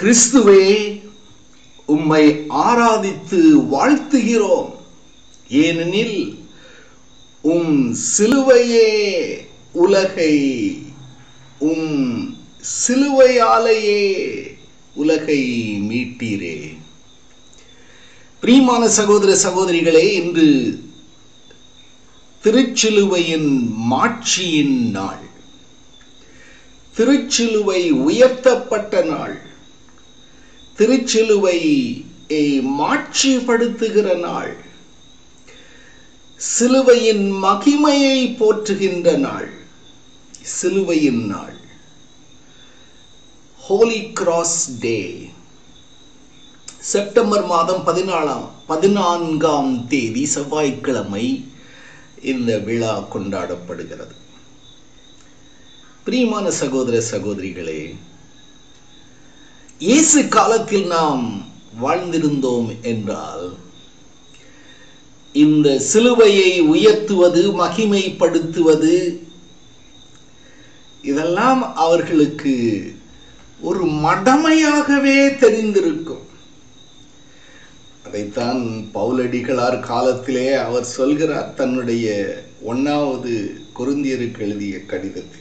கிறிஸ்துவே உம்மை ஆராதித்து வாழ்த்துகிறோம் ஏனெனில் உம் சிலுவையே உலகை உம் சிலுவையாலேயே உலகை மீட்டீரே பிரியமான சகோதர சகோதரிகளே இன்று திருச்சிலுவையின் மாட்சியின் நாள் திருச்சிலுவை உயர்த்தப்பட்ட நாள் திருச்சிலுவை மாட்சிப்படுத்துகிற நாள் சிலுவையின் மகிமையை போற்றுகின்ற நாள் சிலுவையின் நாள் ஹோலி கிராஸ் டே செப்டம்பர் மாதம் பதினாலாம் பதினான்காம் தேதி செவ்வாய்க்கிழமை இந்த விழா கொண்டாடப்படுகிறது பிரியமான சகோதர சகோதரிகளே இயேசு காலத்தில் நாம் வாழ்ந்திருந்தோம் என்றால் இந்த சிலுவையை உயர்த்துவது மகிமைப்படுத்துவது இதெல்லாம் அவர்களுக்கு ஒரு மடமையாகவே தெரிந்திருக்கும் அதைத்தான் பவுலடிகளார் காலத்திலே அவர் சொல்கிறார் தன்னுடைய ஒன்னாவது குருந்தியருக்கு எழுதிய கடிதத்தில்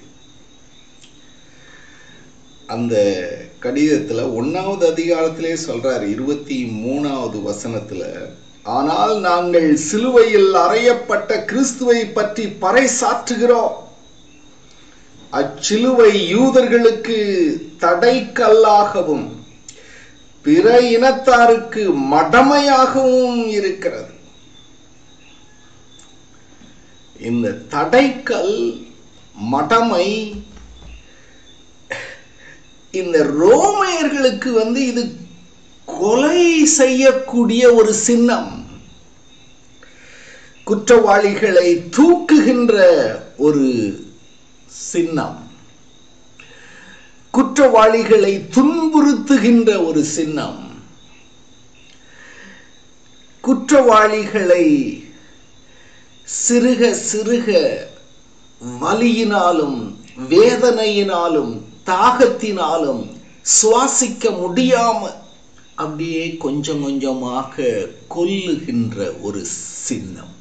அந்த கடிதத்துல ஒன்னாவது அதிகாரத்திலே சொல்றார் இருபத்தி மூணாவது வசனத்துல ஆனால் நாங்கள் சிலுவையில் அறையப்பட்ட கிறிஸ்துவை பற்றி பறைசாற்றுகிறோம் அச்சிலுவை யூதர்களுக்கு தடைக்கல்லாகவும் பிற இனத்தாருக்கு மடமையாகவும் இருக்கிறது இந்த தடைக்கல் மடமை இந்த ரோமையர்களுக்கு வந்து இது கொலை செய்யக்கூடிய ஒரு சின்னம் குற்றவாளிகளை தூக்குகின்ற ஒரு சின்னம் குற்றவாளிகளை துன்புறுத்துகின்ற ஒரு சின்னம் குற்றவாளிகளை சிறுக சிறுக வலியினாலும் வேதனையினாலும் தாகத்தினாலும் சுவாசிக்க முடியாம அப்படியே கொஞ்சம் கொஞ்சமாக கொல்லுகின்ற ஒரு சின்னம்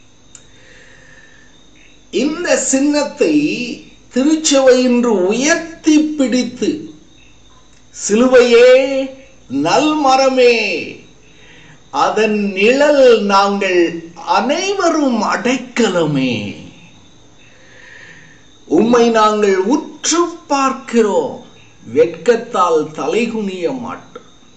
இந்த சின்னத்தை திருச்சபை இன்று உயர்த்தி பிடித்து சிலுவையே நல்மரமே அதன் நிழல் நாங்கள் அனைவரும் அடைக்கலமே உம்மை நாங்கள் உற்று பார்க்கிறோம் வெட்கத்தால் தலைகுனிய மாட்டோம்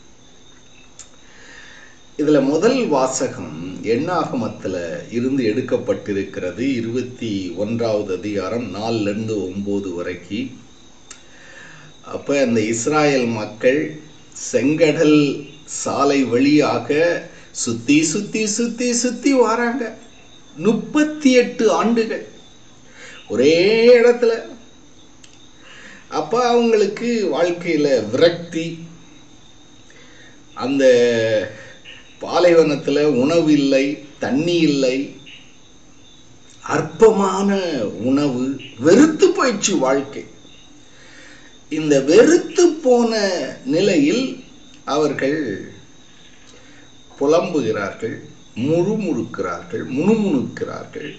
இதுல முதல் வாசகம் எண்ணாகமத்துல இருந்து எடுக்கப்பட்டிருக்கிறது இருபத்தி ஒன்றாவது அதிகாரம் நாலுல இருந்து ஒன்பது வரைக்கும் அப்ப அந்த இஸ்ராயல் மக்கள் செங்கடல் சாலை வழியாக சுத்தி சுத்தி சுத்தி சுத்தி வராங்க முப்பத்தி எட்டு ஆண்டுகள் ஒரே இடத்துல அப்ப அவங்களுக்கு வாழ்க்கையில விரக்தி அந்த பாலைவனத்துல உணவு இல்லை தண்ணி இல்லை அற்பமான உணவு வெறுத்து போயிடுச்சு வாழ்க்கை இந்த வெறுத்து போன நிலையில் அவர்கள் புலம்புகிறார்கள் முறுமுறுக்கிறார்கள் முணுமுணுக்கிறார்கள்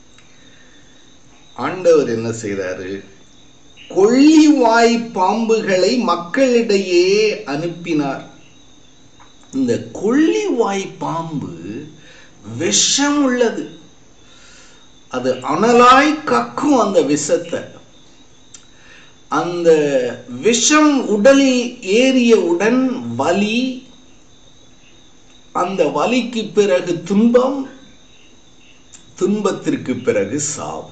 ஆண்டவர் என்ன செய்தாரு கொள்ளிவாய் பாம்புகளை மக்களிடையே அனுப்பினார் இந்த கொள்ளிவாய் பாம்பு விஷம் உள்ளது அது அனலாய் கக்கும் அந்த விஷத்தை அந்த விஷம் உடலில் ஏறியவுடன் வலி அந்த வலிக்கு பிறகு துன்பம் துன்பத்திற்கு பிறகு சாவு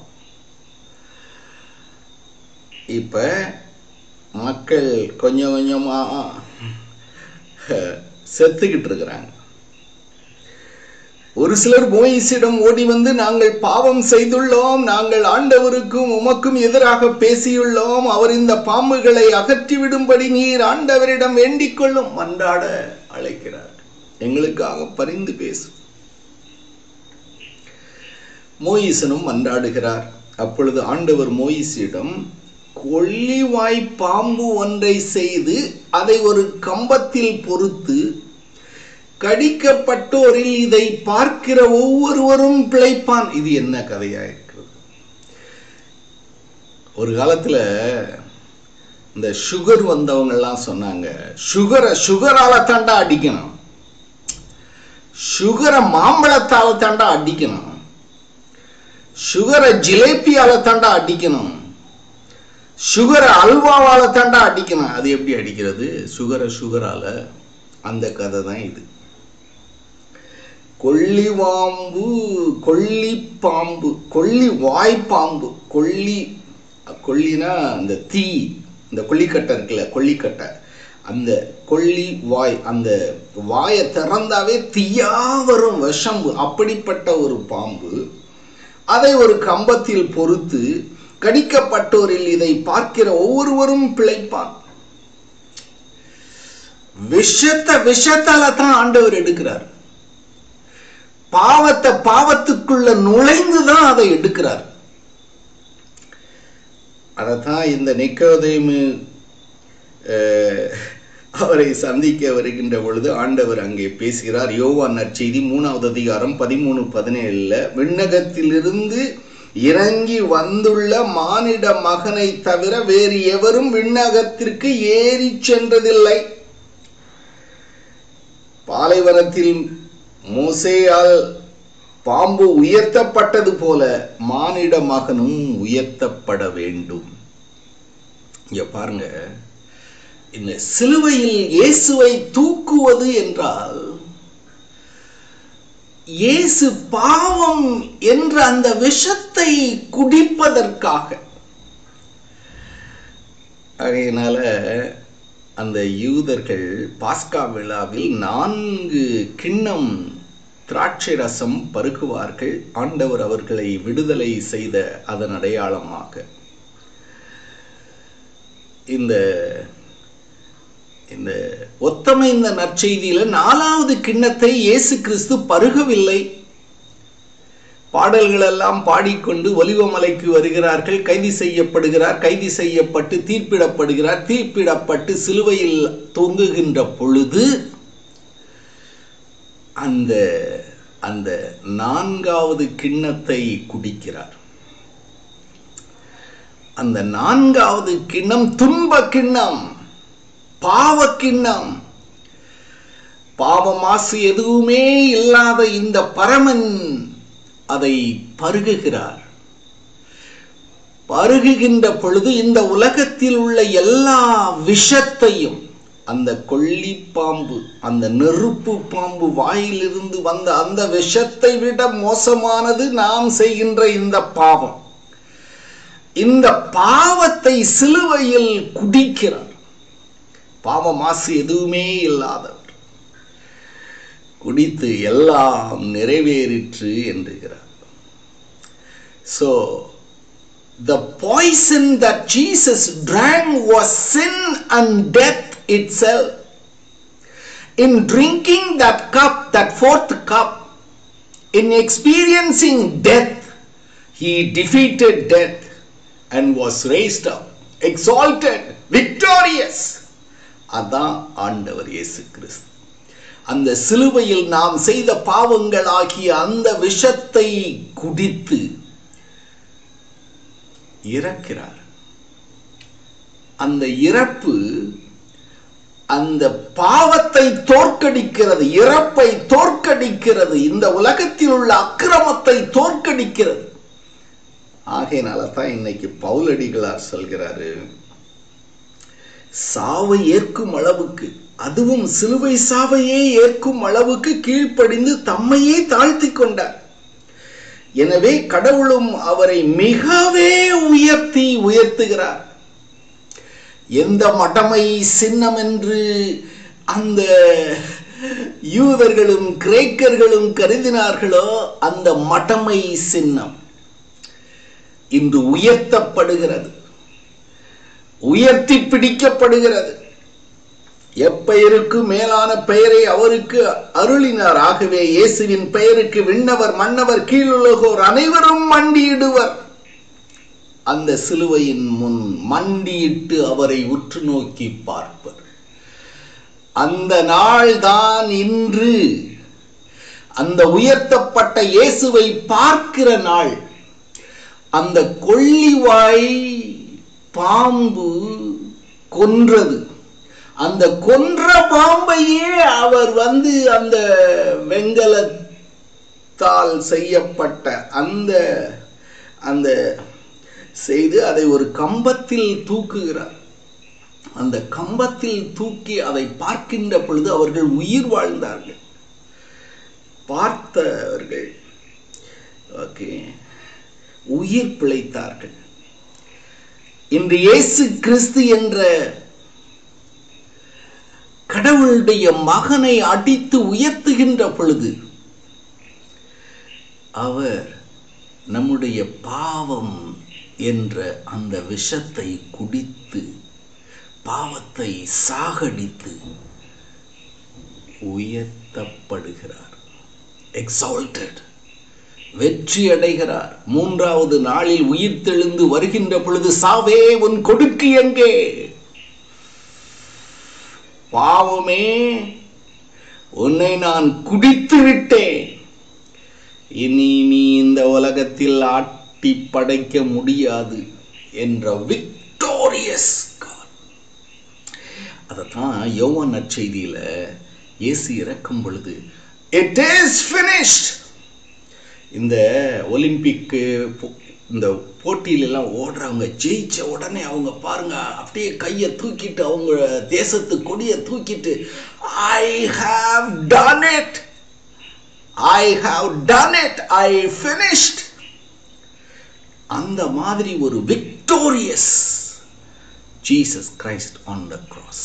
இப்ப மக்கள் கொஞ்சம் கொஞ்சமா செத்துக்கிட்டு இருக்கிறாங்க ஒரு சிலர் மோயிசிடம் ஓடி வந்து நாங்கள் பாவம் செய்துள்ளோம் நாங்கள் ஆண்டவருக்கும் உமக்கும் எதிராக பேசியுள்ளோம் அவர் இந்த பாம்புகளை அகற்றிவிடும்படி நீர் ஆண்டவரிடம் வேண்டிக் கொள்ளும் மன்றாட அழைக்கிறார் எங்களுக்காக பரிந்து பேசும் மோயிசனும் மன்றாடுகிறார் அப்பொழுது ஆண்டவர் மோயிசிடம் கொள்ளிவாய் பாம்பு ஒன்றை செய்து அதை ஒரு கம்பத்தில் பொறுத்து கடிக்கப்பட்டோரில் இதை பார்க்கிற ஒவ்வொருவரும் பிழைப்பான் இது என்ன கதையா இருக்கிறது ஒரு காலத்துல இந்த சுகர் வந்தவங்க எல்லாம் சொன்னாங்க சுகரை சுகரால தாண்டா அடிக்கணும் சுகரை மாம்பழத்தால தாண்டா அடிக்கணும் சுகரை ஜிலேபியால தாண்டா அடிக்கணும் சுகரை அல்வாவால தாண்டா அடிக்கணும் அது எப்படி அடிக்கிறது சுகரை சுகரால அந்த கதை தான் இது கொள்ளிவாம்பு கொள்ளி பாம்பு கொள்ளி வாய்ப்பாம்பு கொள்ளி கொல்லினா அந்த தீ இந்த கொல்லிக்கட்டை இருக்குல்ல கொல்லிக்கட்டை அந்த கொள்ளி வாய் அந்த வாயை திறந்தாவே தீயா வரும் விஷம்பு அப்படிப்பட்ட ஒரு பாம்பு அதை ஒரு கம்பத்தில் பொறுத்து கடிக்கப்பட்டோரில் இதை பார்க்கிற ஒவ்வொருவரும் பிழைப்பான் விஷத்தை விஷத்தால தான் ஆண்டவர் எடுக்கிறார் பாவத்தை பாவத்துக்குள்ள நுழைந்து தான் அதை எடுக்கிறார் அதைத்தான் இந்த நிக்கோதேமு அவரை சந்திக்க வருகின்ற பொழுது ஆண்டவர் அங்கே பேசுகிறார் யோவான் நற்செய்தி மூணாவது அதிகாரம் பதிமூணு பதினேழுல விண்ணகத்திலிருந்து இறங்கி வந்துள்ள மானிட மகனை தவிர வேறு எவரும் விண்ணகத்திற்கு ஏறி சென்றதில்லை பாலைவனத்தில் மோசேயால் பாம்பு உயர்த்தப்பட்டது போல மானிட மகனும் உயர்த்தப்பட வேண்டும் இங்க பாருங்க இந்த சிலுவையில் இயேசுவை தூக்குவது என்றால் இயேசு பாவம் என்ற அந்த விஷத்தை குடிப்பதற்காக அதனால அந்த யூதர்கள் பாஸ்கா விழாவில் நான்கு கிண்ணம் திராட்சை ரசம் பருகுவார்கள் ஆண்டவர் அவர்களை விடுதலை செய்த அதன் அடையாளமாக இந்த இந்த ஒத்தமை இந்த நற்செய்தியில நாலாவது கிண்ணத்தை இயேசு கிறிஸ்து பருகவில்லை பாடல்கள் எல்லாம் பாடிக்கொண்டு ஒலிவமலைக்கு வருகிறார்கள் கைது செய்யப்படுகிறார் கைது செய்யப்பட்டு தீர்ப்பிடப்படுகிறார் தீர்ப்பிடப்பட்டு சிலுவையில் தொங்குகின்ற பொழுது அந்த அந்த நான்காவது கிண்ணத்தை குடிக்கிறார் அந்த நான்காவது கிண்ணம் துன்ப கிண்ணம் பாவ கிண்ணம் பாவ மாசு எதுவுமே இல்லாத இந்த பரமன் அதை பருகுகிறார் பருகுகின்ற பொழுது இந்த உலகத்தில் உள்ள எல்லா விஷத்தையும் அந்த கொள்ளி பாம்பு அந்த நெருப்பு பாம்பு வாயிலிருந்து வந்த அந்த விஷத்தை விட மோசமானது நாம் செய்கின்ற இந்த பாவம் இந்த பாவத்தை சிலுவையில் குடிக்கிறார் பாவ மாசு எதுவுமே இல்லாதவர் குடித்து எல்லாம் நிறைவேறிற்று என்றுகிறார் So, the poison that Jesus drank was sin and death itself. In drinking that cup, that fourth cup, in experiencing death, he defeated death and was raised up, exalted, victorious. அதான் ஆண்டவர் இயேசு கிறிஸ்து அந்த சிலுவையில் நாம் செய்த பாவங்கள் ஆகிய அந்த விஷத்தை குடித்து இறக்கிறார் அந்த இறப்பு அந்த பாவத்தை தோற்கடிக்கிறது இறப்பை தோற்கடிக்கிறது இந்த உலகத்தில் உள்ள அக்கிரமத்தை தோற்கடிக்கிறது ஆகையினால தான் இன்னைக்கு பவுலடிகளார் சொல்கிறாரு சாவை ஏற்கும் அளவுக்கு அதுவும் சிலுவை சாவையே ஏற்கும் அளவுக்கு கீழ்ப்படிந்து தம்மையே தாழ்த்தி கொண்டார் எனவே கடவுளும் அவரை மிகவே உயர்த்தி உயர்த்துகிறார் எந்த மடமை சின்னம் என்று அந்த யூதர்களும் கிரேக்கர்களும் கருதினார்களோ அந்த மடமை சின்னம் இன்று உயர்த்தப்படுகிறது உயர்த்தி பிடிக்கப்படுகிறது எப்பெயருக்கு மேலான பெயரை அவருக்கு அருளினார் ஆகவே இயேசுவின் பெயருக்கு விண்ணவர் மன்னவர் கீழுலகோர் அனைவரும் மண்டியிடுவர் அந்த சிலுவையின் முன் மண்டியிட்டு அவரை உற்று நோக்கி பார்ப்பர் அந்த நாள் தான் இன்று அந்த உயர்த்தப்பட்ட இயேசுவை பார்க்கிற நாள் அந்த கொள்ளிவாய் பாம்பு கொன்றது அந்த கொன்ற பாம்பையே அவர் வந்து அந்த வெங்கலத்தால் செய்யப்பட்ட அந்த அந்த செய்து அதை ஒரு கம்பத்தில் தூக்குகிறார் அந்த கம்பத்தில் தூக்கி அதை பார்க்கின்ற பொழுது அவர்கள் உயிர் வாழ்ந்தார்கள் பார்த்தவர்கள் ஓகே உயிர் பிழைத்தார்கள் இன்று இயேசு கிறிஸ்து என்ற கடவுளுடைய மகனை அடித்து உயர்த்துகின்ற பொழுது அவர் நம்முடைய பாவம் என்ற அந்த விஷத்தை குடித்து பாவத்தை சாகடித்து உயர்த்தப்படுகிறார் எக்ஸால்டட் வெற்றி அடைகிறார் மூன்றாவது நாளில் உயிர் தெழுந்து வருகின்ற பொழுது சாவே உன் கொடுக்கு எங்கே பாவமே உன்னை நான் குடித்து விட்டேன் இனி நீ இந்த உலகத்தில் ஆட்டி படைக்க முடியாது என்ற விக்டோரியஸ் அதைத்தான் யோவான் நற்செய்தியில இயேசு இறக்கும் பொழுது இட் இஸ் ஃபினிஷ்ட் இந்த ஒலிம்பிக்கு இந்த போட்டியிலெல்லாம் ஓடுறவங்க ஜெயிச்ச உடனே அவங்க பாருங்க அப்படியே கையை தூக்கிட்டு அவங்க தேசத்து கொடியை தூக்கிட்டு I have done it I have done it I finished அந்த மாதிரி ஒரு victorious Jesus Christ on the cross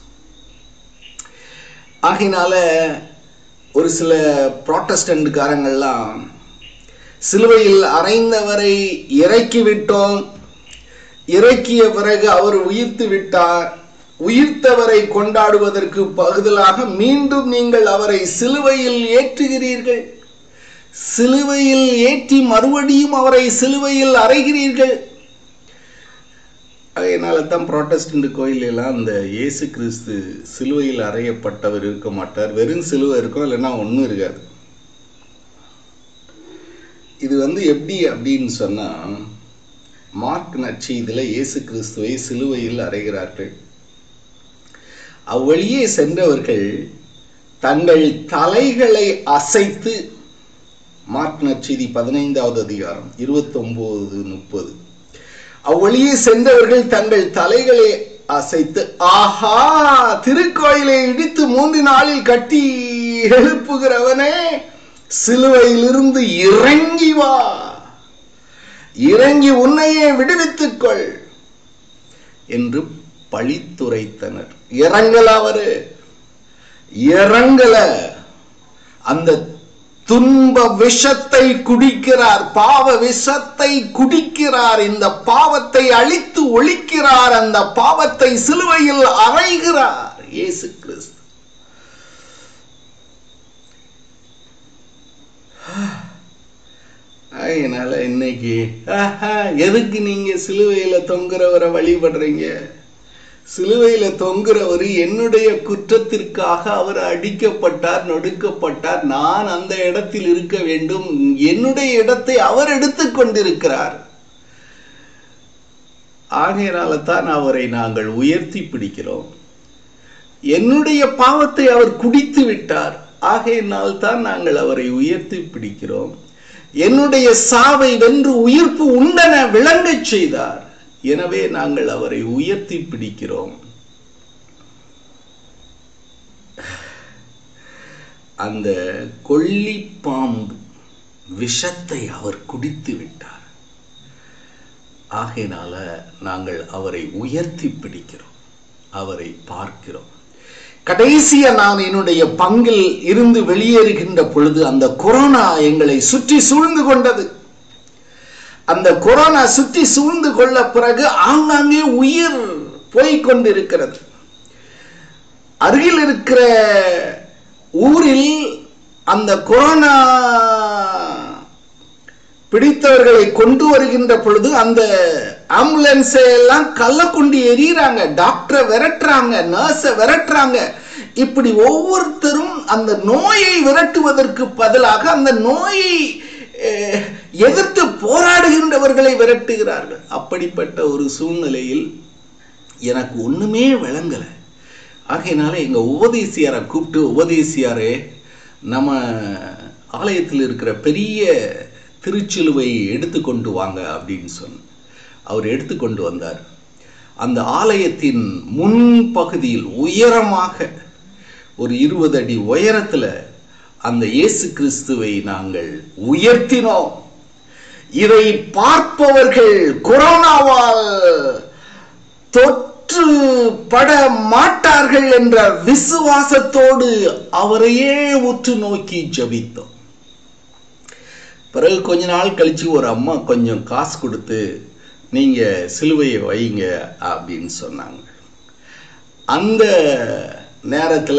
ஆகினால ஒரு சில ப்ராட்டஸ்டன்ட்காரங்கள்லாம் சிலுவையில் அறைந்தவரை இறக்கி விட்டோம் இறக்கிய பிறகு அவர் உயிர்த்து விட்டார் உயிர்த்தவரை கொண்டாடுவதற்கு பகுதலாக மீண்டும் நீங்கள் அவரை சிலுவையில் ஏற்றுகிறீர்கள் சிலுவையில் ஏற்றி மறுபடியும் அவரை சிலுவையில் அறைகிறீர்கள் அதனால தான் ப்ராட்டஸ்டன்ட் கோயிலெல்லாம் அந்த இயேசு கிறிஸ்து சிலுவையில் அறையப்பட்டவர் இருக்க மாட்டார் வெறும் சிலுவை இருக்கும் இல்லைன்னா ஒன்றும் இருக்காது இது வந்து எப்படி அப்படின்னு சொன்னால் மார்க் நற்செய்தியில் இயேசு கிறிஸ்துவை சிலுவையில் அறைகிறார்கள் அவ்வழியே சென்றவர்கள் தங்கள் தலைகளை அசைத்து மார்க் நற்செய்தி பதினைந்தாவது அதிகாரம் இருபத்தி ஒன்பது முப்பது அவ்வழியே சென்றவர்கள் தங்கள் தலைகளை அசைத்து ஆஹா திருக்கோயிலை இடித்து மூன்று நாளில் கட்டி எழுப்புகிறவனே சிலுவையிலிருந்து இறங்கி வா இறங்கி உன்னையே விடுவித்துக் கொள் என்று பழித்துரைத்தனர் இறங்கல அவரு இறங்கல அந்த துன்ப விஷத்தை குடிக்கிறார் பாவ விஷத்தை குடிக்கிறார் இந்த பாவத்தை அழித்து ஒழிக்கிறார் அந்த பாவத்தை சிலுவையில் அறைகிறார் இயேசு கிறிஸ்து அதனால இன்னைக்கு எதுக்கு நீங்க சிலுவையில தொங்குறவரை வழிபடுறீங்க சிலுவையில தொங்குறவர் என்னுடைய குற்றத்திற்காக அவர் அடிக்கப்பட்டார் நொடுக்கப்பட்டார் நான் அந்த இடத்தில் இருக்க வேண்டும் என்னுடைய இடத்தை அவர் எடுத்துக் கொண்டிருக்கிறார் ஆகையினால தான் அவரை நாங்கள் உயர்த்தி பிடிக்கிறோம் என்னுடைய பாவத்தை அவர் குடித்து விட்டார் ஆகையினால் தான் நாங்கள் அவரை உயர்த்தி பிடிக்கிறோம் என்னுடைய சாவை வென்று உயிர்ப்பு உண்டன விளங்கச் செய்தார் எனவே நாங்கள் அவரை உயர்த்தி பிடிக்கிறோம் அந்த கொல்லி பாம்பு விஷத்தை அவர் குடித்து விட்டார் ஆகையினால நாங்கள் அவரை உயர்த்தி பிடிக்கிறோம் அவரை பார்க்கிறோம் கடைசியா நான் என்னுடைய பங்கில் இருந்து வெளியேறுகின்ற பொழுது அந்த கொரோனா எங்களை சுற்றி சூழ்ந்து கொண்டது அந்த கொரோனா சுற்றி சூழ்ந்து கொள்ள பிறகு ஆங்காங்கே உயிர் போய்கொண்டிருக்கிறது அருகில் இருக்கிற ஊரில் அந்த கொரோனா பிடித்தவர்களை கொண்டு வருகின்ற பொழுது அந்த ஆம்புலன்ஸை எல்லாம் கல்ல கொண்டு எறிகிறாங்க டாக்டரை விரட்டுறாங்க நர்ஸை விரட்டுறாங்க இப்படி ஒவ்வொருத்தரும் அந்த நோயை விரட்டுவதற்கு பதிலாக அந்த நோயை அஹ், எதிர்த்து போராடுகின்றவர்களை விரட்டுகிறார்கள் அப்படிப்பட்ட ஒரு சூழ்நிலையில் எனக்கு ஒண்ணுமே விளங்கலை ஆகையினால எங்க உபதேசியாரை கூப்பிட்டு உபதேசியாரே நம்ம ஆலயத்தில் இருக்கிற பெரிய திருச்சிலுவை எடுத்துக்கொண்டு வாங்க அப்படின்னு சொன்ன அவர் எடுத்துக்கொண்டு வந்தார் அந்த ஆலயத்தின் முன் பகுதியில் உயரமாக ஒரு இருபது அடி உயரத்துல அந்த இயேசு கிறிஸ்துவை நாங்கள் உயர்த்தினோம் இதை பார்ப்பவர்கள் கொரோனாவால் தொற்று பட மாட்டார்கள் என்ற விசுவாசத்தோடு அவரையே உற்று நோக்கி ஜெபித்தோம் பிறகு கொஞ்ச நாள் கழிச்சு ஒரு அம்மா கொஞ்சம் காசு கொடுத்து நீங்க சிலுவையை வைங்க அப்படின்னு சொன்னாங்க அந்த நேரத்துல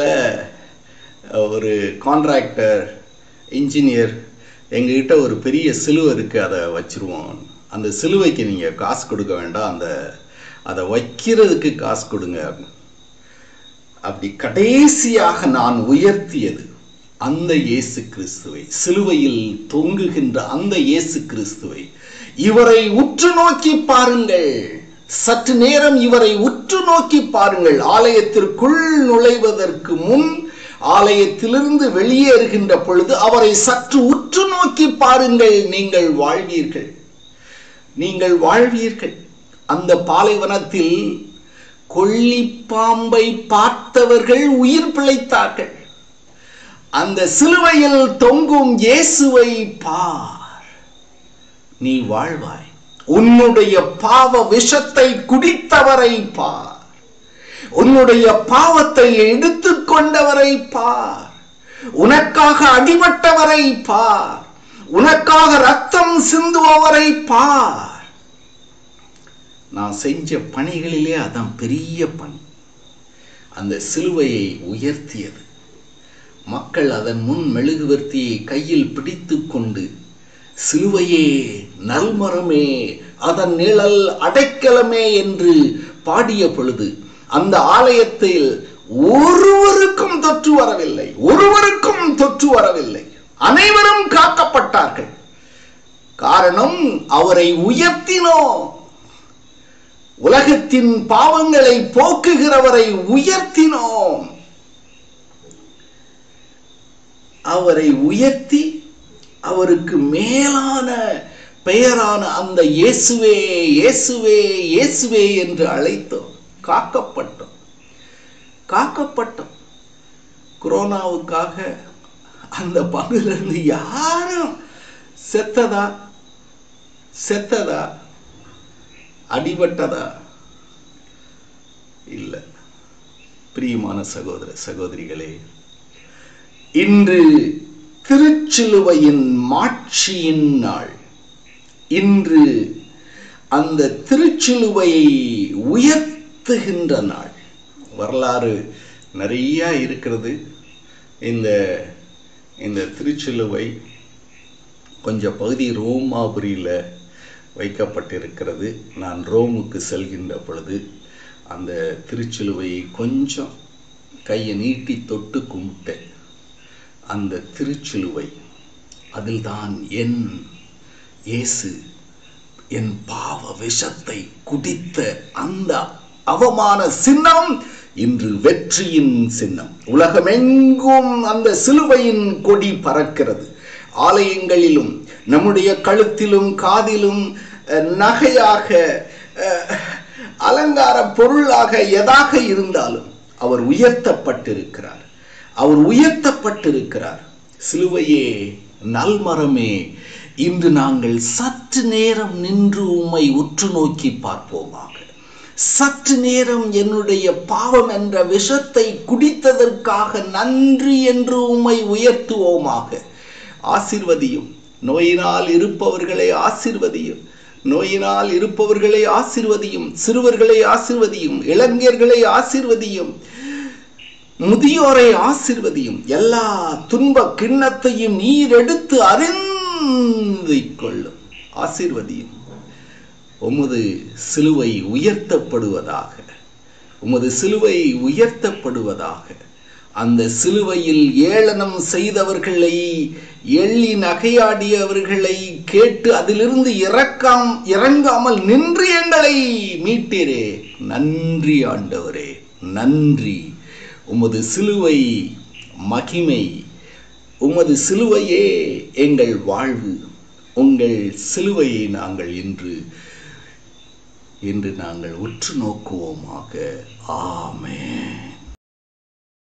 ஒரு கான்ட்ராக்டர் இன்ஜினியர் எங்ககிட்ட ஒரு பெரிய சிலுவை இருக்கு அதை வச்சிருவோம் அந்த சிலுவைக்கு நீங்க காசு கொடுக்க வேண்டாம் அந்த அதை வைக்கிறதுக்கு காசு கொடுங்க அப்படின்னு. அப்படி கடைசியாக நான் உயர்த்தியது அந்த இயேசு கிறிஸ்துவை சிலுவையில் தொங்குகின்ற அந்த இயேசு கிறிஸ்துவை இவரை உற்று நோக்கி பாருங்கள் சற்று நேரம் இவரை உற்று நோக்கி பாருங்கள் ஆலயத்திற்குள் நுழைவதற்கு முன் ஆலயத்திலிருந்து வெளியேறுகின்ற பொழுது அவரை சற்று உற்று நோக்கி பாருங்கள் நீங்கள் வாழ்வீர்கள் நீங்கள் வாழ்வீர்கள் அந்த பாலைவனத்தில் கொள்ளிப்பாம்பை பார்த்தவர்கள் உயிர் பிழைத்தார்கள் அந்த சிலுவையில் தொங்கும் இயேசுவை பார் நீ வாழ்வாய் உன்னுடைய பாவ விஷத்தை குடித்தவரை பார் உன்னுடைய பாவத்தை எடுத்துக் கொண்டவரை பார் உனக்காக அடிபட்டவரை பார் உனக்காக ரத்தம் சிந்துபவரை பார் நான் செஞ்ச பணிகளிலே அதான் பெரிய பணி அந்த சிலுவையை உயர்த்தியது மக்கள் அதன் முன் மெழுகுவர்த்தியை கையில் பிடித்துக் கொண்டு சிலுவையே நல்மரமே அதன் நிழல் அடைக்கலமே என்று பாடிய பொழுது அந்த ஆலயத்தில் ஒருவருக்கும் தொற்று வரவில்லை ஒருவருக்கும் தொற்று வரவில்லை அனைவரும் காக்கப்பட்டார்கள் காரணம் அவரை உயர்த்தினோம் உலகத்தின் பாவங்களை போக்குகிறவரை உயர்த்தினோம் அவரை உயர்த்தி அவருக்கு மேலான பெயரான அந்த இயேசுவே இயேசுவே இயேசுவே என்று அழைத்தோம் காக்கப்பட்டோம் காக்கப்பட்டோம் கொரோனாவுக்காக அந்த பங்கிலிருந்து யாரும் செத்ததா செத்ததா அடிபட்டதா இல்லை பிரியமான சகோதர சகோதரிகளே இன்று திருச்சிலுவையின் மாட்சியின் நாள் இன்று அந்த திருச்சிலுவையை உயர்த்துகின்ற நாள் வரலாறு நிறைய இருக்கிறது இந்த இந்த திருச்சிலுவை கொஞ்சம் பகுதி ரோமாபுரியில் வைக்கப்பட்டிருக்கிறது நான் ரோமுக்கு செல்கின்ற பொழுது அந்த திருச்சிலுவையை கொஞ்சம் கையை நீட்டி தொட்டு கும்பிட்டேன் அந்த திருச்சிலுவை அதில்தான் என் இயேசு என் பாவ விஷத்தை குடித்த அந்த அவமான சின்னம் இன்று வெற்றியின் சின்னம் உலகமெங்கும் அந்த சிலுவையின் கொடி பறக்கிறது ஆலயங்களிலும் நம்முடைய கழுத்திலும் காதிலும் அஹ், நகையாக அஹ், அலங்கார பொருளாக எதாக இருந்தாலும் அவர் உயர்த்தப்பட்டிருக்கிறார் அவர் உயர்த்தப்பட்டிருக்கிறார் சிலுவையே நல்மரமே இன்று நாங்கள் சற்று நேரம் நின்று உம்மை உற்று நோக்கி பார்ப்போமாக சற்று நேரம் என்னுடைய பாவம் என்ற விஷத்தை குடித்ததற்காக நன்றி என்று உம்மை உயர்த்துவோமாக ஆசிர்வதியும் நோயினால் இருப்பவர்களை ஆசிர்வதியும் நோயினால் இருப்பவர்களை ஆசிர்வதியும் சிறுவர்களை ஆசிர்வதியும் இளைஞர்களை ஆசிர்வதியும் முதியோரை ஆசிர்வதியும் எல்லா துன்ப கிண்ணத்தையும் நீர் எடுத்து அறிந்து கொள்ளும் ஆசீர்வதியும் உமது சிலுவை உயர்த்தப்படுவதாக உமது சிலுவை உயர்த்தப்படுவதாக அந்த சிலுவையில் ஏளனம் செய்தவர்களை எள்ளி நகையாடியவர்களை கேட்டு அதிலிருந்து இறக்காம் இறங்காமல் நின்று எங்களை மீட்டீரே நன்றி ஆண்டவரே நன்றி உமது சிலுவை மகிமை உமது சிலுவையே எங்கள் வாழ்வு உங்கள் சிலுவையை நாங்கள் இன்று இன்று நாங்கள் உற்று நோக்குவோமாக ஆமென்